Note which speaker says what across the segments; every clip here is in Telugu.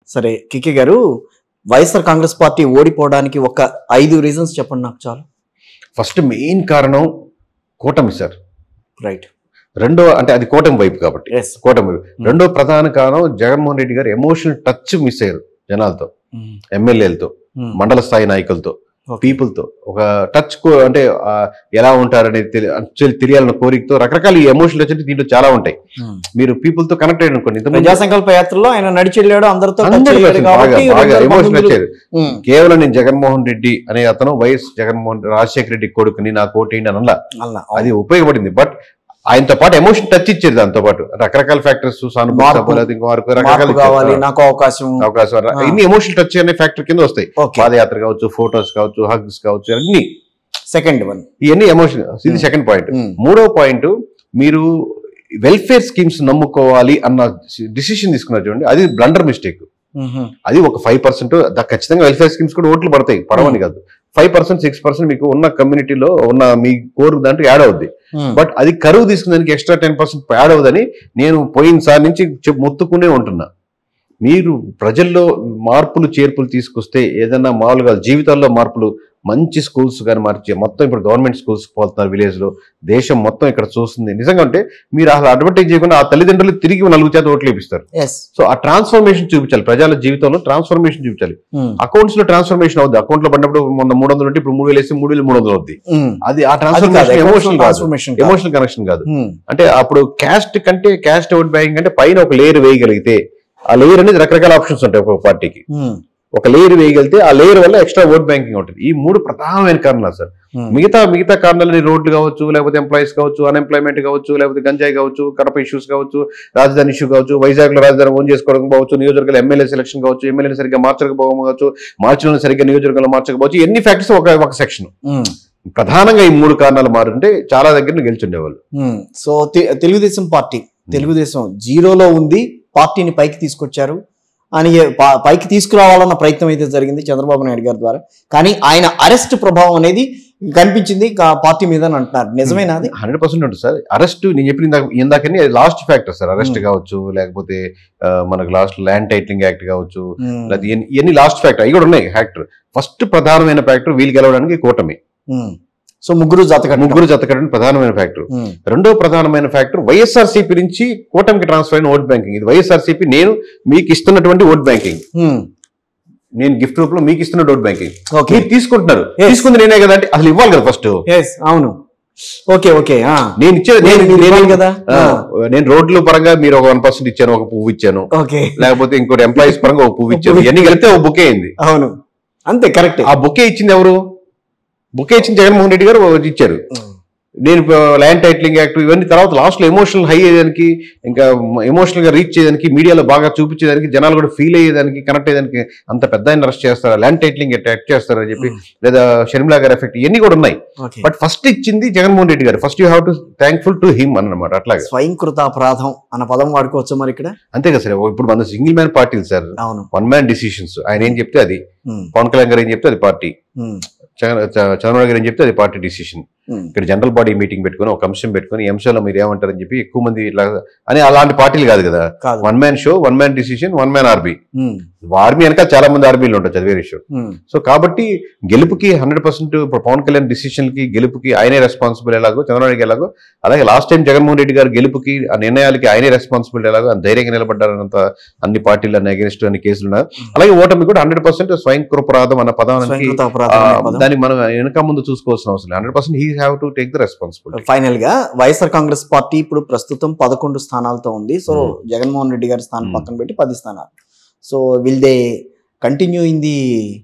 Speaker 1: సరే కికే గారు వైఎస్ఆర్ కాంగ్రెస్ పార్టీ ఓడిపోవడానికి ఒక ఐదు రీజన్స్ చెప్పండి నాకు చాలు
Speaker 2: ఫస్ట్ మెయిన్ కారణం కూటమి సార్
Speaker 1: రైట్
Speaker 2: రెండో అంటే అది కూటమి వైపు కాబట్టి
Speaker 1: ఎస్
Speaker 2: కూటమి వైపు రెండో ప్రధాన కారణం జగన్మోహన్ రెడ్డి గారు ఎమోషనల్ టచ్ మిస్ అయ్యారు జనాలతో ఎమ్మెల్యేలతో మండల స్థాయి నాయకులతో పీపుల్ తో ఒక టచ్ అంటే ఆ, ఎలా ఉంటారనేది తెలి- actually తెలియాలన్న కోరికతో రకరకాల ఎమోషనల్ వచ్చి దీంట్లో చాలా ఉంటాయి మీరు పీపుల్ తో కనెక్ట్ అయ్యారు అనుకోండి ఇంతకుముందు
Speaker 1: ప్రజా సంకల్ప యాత్రలో ఆయన నడిచి వెళ్ళాడు అందరితో touch
Speaker 2: అందరూ
Speaker 1: అయ్యాడు
Speaker 2: బాగా
Speaker 1: కాబట్టి
Speaker 2: బాగా
Speaker 1: రెండు వేల
Speaker 2: ఎమోషనల్
Speaker 1: పంతొమ్మిదిలో-
Speaker 2: వచ్చారు
Speaker 1: ఉమ్,
Speaker 2: కేవలం నేను జగన్మోహన్ రెడ్డి అనే అతను వైఎస్ జగన్మోహన్ రాజశేఖర రెడ్డి కొడుకుని నా కోటేంటి అనలా
Speaker 1: అలా,
Speaker 2: అది ఉపయోగపడింది బట్ ఆయనతో పాటు ఎమోషన్ టచ్ ఇచ్చేది దాంతో పాటు రకరకాల ఫ్యాక్టర్స్ సానుభూతి
Speaker 1: మార్పు.
Speaker 2: సభలు, ఇంకో మార్పు,
Speaker 1: మార్పు
Speaker 2: రకరకాల
Speaker 1: కావాలి
Speaker 2: ఇచ్చారు.
Speaker 1: నాకు అవకాశం
Speaker 2: అవకాశం
Speaker 1: ఆ.
Speaker 2: ఇన్ని ఎమోషన్ టచ్ అనే ఫ్యాక్టర్ కింద వస్తాయి
Speaker 1: ఓకే
Speaker 2: పాదయాత్ర కావచ్చు ఫోటోస్ కావచ్చు హగ్స్ కావచ్చు అన్ని
Speaker 1: సెకండ్ వన్
Speaker 2: ఇవన్నీ ఎమోషన్ ఇది
Speaker 1: Hmm.
Speaker 2: సెకండ్ పాయింట్ మూడో పాయింట్ మీరు వెల్ఫేర్ స్కీమ్స్ నమ్ముకోవాలి అన్న డిసిషన్ తీసుకున్నారు చూడండి అది బ్లండర్ మిస్టేక్ అది ఒక ఫైవ్ పర్సెంట్ ఖచ్చితంగా వెల్ఫేర్ స్కీమ్స్ కూడా ఓట్లు పడతాయి పడవని కాదు ఫైవ్ పర్సెంట్ సిక్స్ పర్సెంట్ మీకు ఉన్న కమ్యూనిటీలో ఉన్న మీ కోరు దాంట్లో యాడ్ అవుద్ది బట్ అది కరువు తీసుకునేందుకు ఎక్స్ట్రా టెన్ పర్సెంట్ యాడ్ అవుదని నేను పోయినసారి నుంచి చెప్ మొత్తుకునే ఉంటున్నా మీరు ప్రజల్లో మార్పులు చేర్పులు తీసుకొస్తే ఏదైనా మామూలుగా జీవితాల్లో మార్పులు మంచి స్కూల్స్ కానీ మార్చి మొత్తం ఇప్పుడు గవర్నమెంట్ స్కూల్స్ పోతున్నారు విలేజ్ లో దేశం మొత్తం ఇక్కడ చూస్తుంది నిజంగా అంటే మీరు అసలు అడ్వర్టైజ్ చేయకుండా ఆ తల్లిదండ్రులు తిరిగి నలుగు చేత ఓట్లు ఇప్పిస్తారు
Speaker 1: ఎస్
Speaker 2: సో ఆ ట్రాన్స్ఫర్మేషన్ చూపించాలి ప్రజల జీవితంలో ట్రాన్స్ఫర్మేషన్ చూపించాలి అకౌంట్స్ లో ట్రాన్స్ఫర్మేషన్ అవుద్ది అకౌంట్ లో పడినప్పుడు మొన్న మూడు వందలు ఉంటే ఇప్పుడు మూడు వేలు వేసి మూడు వేలు మూడు వందలు అవుద్ది అది ఆ ట్రాన్స్ఫర్మేషన్ ఎమోషనల్ కాదు
Speaker 1: ట్రాన్స్ఫర్మేషన్
Speaker 2: ఎమోషనల్ కనెక్షన్ కాదు అంటే అప్పుడు క్యాస్ట్ కంటే క్యాస్ట్ ఓట్ బ్యాంకింగ్ అంటే పైన ఒక లేయర్ వేయగలిగితే ఆ లేయర్ అనేది రకరకాల ఆప్షన్స్ ఉంటాయి ఒక పార్టీకి ఒక లేయర్ వేయగలిగితే ఆ లేయర్ వల్ల ఎక్స్ట్రా ఓట్ బ్యాంకింగ్ ఉంటుంది ఈ మూడు ప్రధానమైన కారణాలు సార్ మిగతా మిగతా కారణాలు రోడ్లు కావచ్చు లేకపోతే ఎంప్లాయీస్ కావచ్చు అన్ఎంప్లాయ్మెంట్ కావచ్చు లేకపోతే గంజాయి కావచ్చు కడప ఇష్యూస్ కావచ్చు రాజధాని ఇష్యూ కావచ్చు వైజాగ్ లో రాజధాని ఓన్ చేసుకోవడం కావచ్చు నియోజకవర్గాలు ఎమ్మెల్యే సెలక్షన్ కావచ్చు ఎమ్మెల్యే సరిగ్గా మార్చకపోవడం కావచ్చు మార్చడం సరిగ్గా నియోజకవర్గంలో మార్చకపోవచ్చు ఎన్ని ఫ్యాక్టర్స్ ఒక ఒక సెక్షన్ ప్రధానంగా ఈ మూడు కారణాలు మారుంటే చాలా దగ్గర గెలిచుండేవాళ్ళు
Speaker 1: సో తె- తెలుగుదేశం పార్టీ తెలుగుదేశం జీరోలో ఉంది పార్టీని పైకి తీసుకొచ్చారు అని పా- పైకి తీసుకురావాలన్న ప్రయత్నం అయితే జరిగింది చంద్రబాబు నాయుడు గారి ద్వారా కానీ ఆయన అరెస్ట్ ప్రభావం అనేది కనిపించింది కా- పార్టీ మీద అని అంటున్నారు నిజమేనా అది
Speaker 2: హండ్రెడ్ పర్సెంట్ ఉంటుంది సార్ అరెస్ట్ నేను చెప్పిన ఇందాక ఇందాకని last factor sir arrest
Speaker 1: Hmm.
Speaker 2: కావచ్చు లేకపోతే ఆ, మనకు లాస్ట్ ల్యాండ్ టైటిలింగ్ యాక్ట్ కావచ్చు లేకపోతే ఇవన్నీ- ఇవన్నీ లాస్ట్ ఫ్యాక్టర్ అవి కూడా ఉన్నాయి ఫ్యాక్టర్ ఫస్ట్ ప్రధానమైన ఫ్యాక్టర్ వీళ్ళు గెలవడానికి కూటమి
Speaker 1: ఉమ్. సో ముగ్గురు జతకట్టు
Speaker 2: ముగ్గురు జతకడని ప్రధానమైన ఫ్యాక్టర్ రెండో ప్రధానమైన ఫ్యాక్టర్ వైఎస్ఆర్సీపీ నుంచి కూటమికి ట్రాన్స్ఫర్ అయిన ఓట్ బ్యాంకింగ్ ఇది వైఎస్ఆర్సీపీ నేను మీకు ఇస్తున్నటువంటి ఓట్ బ్యాంకింగ్ నేను గిఫ్ట్ రూపంలో మీకు ఇస్తున్న ఓట్ బ్యాంకింగ్
Speaker 1: ఓకే
Speaker 2: మీరు తీసుకుంటున్నారు
Speaker 1: Yes.
Speaker 2: తీసుకుంది నేనే కదా అంటే అసలు ఇవ్వాలి కదా ఫస్ట్
Speaker 1: ఎస్ అవును ఓకే ఓకే ఆ.
Speaker 2: నేను ఇచ్చేది నేను
Speaker 1: మీరు
Speaker 2: నేను-
Speaker 1: ఇవ్వాలి కదా
Speaker 2: ఆ, నేను రోడ్ల పరంగా మీరు ఒక వన్ పర్సెంట్ ఇచ్చాను ఒక పువ్వు ఇచ్చాను
Speaker 1: ఓకే
Speaker 2: లేకపోతే ఇంకోటి ఎంప్లాయీస్ పరంగా ఒక పువ్వు ఇచ్చాను
Speaker 1: పువ్వు.
Speaker 2: ఇవన్నీ కలిపితే ఒక బుకే అయింది
Speaker 1: అవును అంతే కరెక్ట్
Speaker 2: ఆ బుకే ఇచ్చింది ఎవరు బుకే ఇచ్చింది జగన్మోహన్ రెడ్డి గారు ఇచ్చారు నేను ల్యాండ్ టైటిలింగ్ యాక్ట్ ఇవన్నీ తర్వాత లాస్ట్ లో ఎమోషనల్ హై అయ్యేదానికి ఇంకా ఎమోషనల్ గా రీచ్ చేయడానికి మీడియాలో బాగా చూపించేదానికి జనాలు కూడా ఫీల్ అయ్యేదానికి కనెక్ట్ అయ్యేదానికి అంత పెద్ద ఆయన అరెస్ట్ చేస్తారా ల్యాండ్ టైటిలింగ్ అటాక్ చేస్తారని చెప్పి లేదా షర్మిలా గారి ఎఫెక్ట్ ఇవన్నీ కూడా ఉన్నాయి
Speaker 1: ఓకే
Speaker 2: బట్ ఫస్ట్ ఇచ్చింది Jaganmohan Reddy garu first you have to thankful to him అన్నమాట అట్లాగా
Speaker 1: స్వయంకృత అపరాధం అన్న పదం వాడుకోవచ్చు మరి ఇక్కడ
Speaker 2: అంతే కదా సార్ ఇప్పుడు మన సింగిల్ మ్యాన్ పార్టీలు సార్
Speaker 1: అవును
Speaker 2: వన్ మ్యాన్ డిసిషన్స్ ఆయన ఏం చెప్తే అది
Speaker 1: ఉమ్,
Speaker 2: పవన్ కళ్యాణ్ గారు ఏం చెప్తే అది పార్టీ
Speaker 1: ఉమ్,
Speaker 2: చంద్ర- చ- చంద్రబాబు గారు ఏం చెప్తే అది పార్టీ డిసిషన్
Speaker 1: ఉమ్.
Speaker 2: ఇక్కడ జనరల్ బాడీ మీటింగ్ పెట్టుకొని ఒక అంశం పెట్టుకొని ఈ అంశంలో మీరు ఏమంటారని చెప్పి ఎక్కువ మంది ఇట్లా అని అలాంటి పార్టీలు కాదు కదా
Speaker 1: కాదు
Speaker 2: one man show one man decision one man ఆర్బీ
Speaker 1: ఉమ్,
Speaker 2: ఆర్మీ వెనక చాలా మంది ఆర్మీలు ఉంటారు చదివే విషయం
Speaker 1: ఉమ్,
Speaker 2: సో కాబట్టి గెలుపుకి హండ్రెడ్ పర్సెంట్ ఇప్పుడు పవన్ కళ్యాణ్ డిసిషన్ కి గెలుపుకి ఆయనే రెస్పాన్సిబుల్ ఎలాగో చంద్రబాబు నాయుడు ఎలాగో అలాగే లాస్ట్ టైం జగన్మోహన్ రెడ్డి గారు గెలుపుకి ఆ నిర్ణయాలకి ఆయనే రెస్పాన్సిబిలిటీ ఎలాగో ఆయన ధైర్యంగా నిలబడ్డారన్నంత అన్ని పార్టీలు అన్ని అగేన్స్ట్ అన్ని కేసులు ఉన్నాయి అలాగే ఓటమి కూడా హండ్రెడ్ పర్సెంట్ స్వయం కృపరాధం అన్న పదానికి
Speaker 1: స్వయంకృత అపరాధం అనే పదం
Speaker 2: దాన్ని మనం వెనక ముందు చూసుకోవాల్సిన అవసరం hundred percent he have to take the responsibility
Speaker 1: final గా వైఎస్ఆర్ కాంగ్రెస్ పార్టీ ఇప్పుడు ప్రస్తుతం పదకొండు స్థానాలతో ఉంది సో
Speaker 2: Hmm.
Speaker 1: జగన్మోహన్ రెడ్డి గారి స్థానం
Speaker 2: Hmm.
Speaker 1: పక్కన పెట్టి పది స్థానాలు so will they continue in the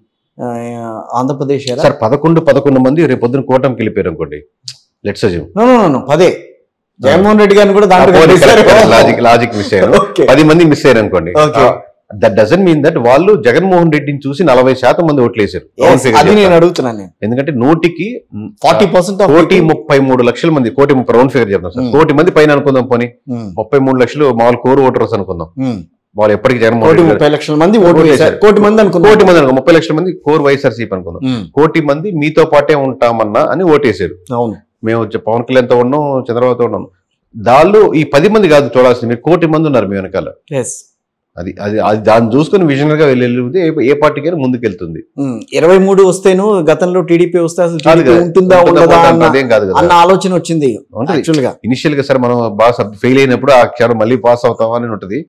Speaker 1: Andhra Pradesh
Speaker 2: sir పదకొండు పదకొండు మంది రేపు పొద్దున కూటమికి వెళ్ళిపోయారు అనుకోండి let's assume
Speaker 1: no no no పదే జగన్మోహన్ రెడ్డి గారిని కూడా దాంట్లో
Speaker 2: లాజిక్ లాజిక్ మిస్ అయ్యారు
Speaker 1: ఓకే
Speaker 2: పది మంది మిస్ అయ్యారు అనుకోండి
Speaker 1: Okay.
Speaker 2: That doesn't mean that వాళ్ళు జగన్మోహన్ రెడ్డిని చూసి నలభై శాతం మంది ఓట్లు వేశారు Round figure
Speaker 1: అది నేను
Speaker 2: చెప్తాను.
Speaker 1: అడుగుతున్నాను నేను
Speaker 2: ఎందుకంటే నూటికి
Speaker 1: ఫార్టీ పర్సెంట్
Speaker 2: కోటి ముప్పై మూడు లక్షల మంది కోటి ముప్పై రౌండ్ ఫిగర్ చెప్తాం సార్
Speaker 1: Hmm.
Speaker 2: కోటి మంది పైన అనుకుందాం పోనీ ముప్పై మూడు లక్షలు మామూలు కోర్ ఓటర్స్ అనుకుందాం వాళ్ళు ఎప్పటికీ జగన్మోహన్
Speaker 1: కోటి
Speaker 2: రెడ్డి గారు-
Speaker 1: ముప్పై లక్షల మంది ఓటు
Speaker 2: ఓటు
Speaker 1: వేశారు
Speaker 2: వేశారు.
Speaker 1: కోటి మంది అనుకున్నారు
Speaker 2: కోటి మంది అనుకో ముప్పై లక్షల మంది కోర్ వైఎస్ఆర్సీపీ అనుకుందాం
Speaker 1: ఉమ్,
Speaker 2: కోటి మంది మీతో పాటే ఉంటామన్నా అని ఓటేశారు
Speaker 1: అవును
Speaker 2: మేము వచ్చి పవన్ కళ్యాణ్తో ఉన్నాం చంద్రబాబుతో ఉన్నాం దాళ్ళు ఈ పది మంది కాదు చూడాల్సింది మీరు కోటి మంది ఉన్నారు మీ వెనకాల
Speaker 1: ఎస్
Speaker 2: అది అది అది దాన్ని చూసుకొని విజనరీ గా వెళ్ళి ఏ- ఏ పార్టీకైనా ముందుకెళ్తుంది
Speaker 1: ఉమ్, ఇరవై మూడు వస్తేను గతంలో టీడీపీ వస్తే అసలు
Speaker 2: కాదు
Speaker 1: టీడీపీ
Speaker 2: కదా.
Speaker 1: ఉంటుందా
Speaker 2: ఉంటుందా
Speaker 1: ఉండదా
Speaker 2: పోతుందా
Speaker 1: అన్న
Speaker 2: అదేం కాదు కదా
Speaker 1: అన్న ఆలోచన వచ్చింది
Speaker 2: ఉంటుంది
Speaker 1: యాక్చువల్ గా
Speaker 2: ఇనిషియల్ గా సరే మనం బాగా ఫెయిల్ అయినప్పుడు ఆ క్షణం మళ్ళీ పాస్ అవుతామా అని ఉంటుంది